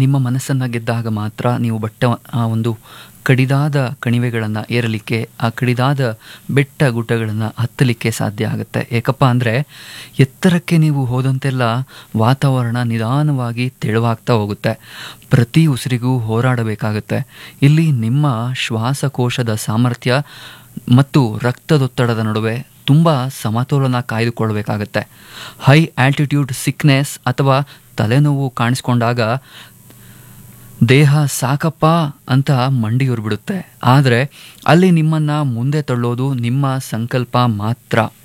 ನಿಮ್ಮ ಮನಸ್ಸನ್ನು ಗೆದ್ದಾಗ ಮಾತ್ರ ನೀವು ಬಟ್ಟ ಆ ಒಂದು ಕಡಿದಾದ ಕಣಿವೆಗಳನ್ನು ಏರಲಿಕ್ಕೆ ಆ ಕಡಿದಾದ ಬೆಟ್ಟ ಗುಡ್ಡಗಳನ್ನು ಹತ್ತಲಿಕ್ಕೆ ಸಾಧ್ಯ ಆಗುತ್ತೆ ಏಕಪ್ಪ ಅಂದರೆ ಎತ್ತರಕ್ಕೆ ನೀವು ಹೋದಂತೆಲ್ಲ ವಾತಾವರಣ ನಿಧಾನವಾಗಿ ತೆಳುವಾಗ್ತಾ ಹೋಗುತ್ತೆ ಪ್ರತಿ ಉಸಿರಿಗೂ ಹೋರಾಡಬೇಕಾಗುತ್ತೆ ಇಲ್ಲಿ ನಿಮ್ಮ ಶ್ವಾಸಕೋಶದ ಸಾಮರ್ಥ್ಯ ಮತ್ತು ರಕ್ತದೊತ್ತಡದ ನಡುವೆ ತುಂಬ ಸಮತೋಲನ ಕಾಯ್ದುಕೊಳ್ಬೇಕಾಗತ್ತೆ ಹೈ ಆಲ್ಟಿಟ್ಯೂಡ್ ಸಿಕ್ನೆಸ್ ಅಥವಾ ತಲೆನೋವು ಕಾಣಿಸ್ಕೊಂಡಾಗ ದೇಹ ಸಾಕಪ್ಪ ಅಂತ ಮಂಡಿಯೂರ್ಬಿಡುತ್ತೆ ಆದರೆ ಅಲ್ಲಿ ನಿಮ್ಮನ್ನು ಮುಂದೆ ತಳ್ಳೋದು ನಿಮ್ಮ ಸಂಕಲ್ಪ ಮಾತ್ರ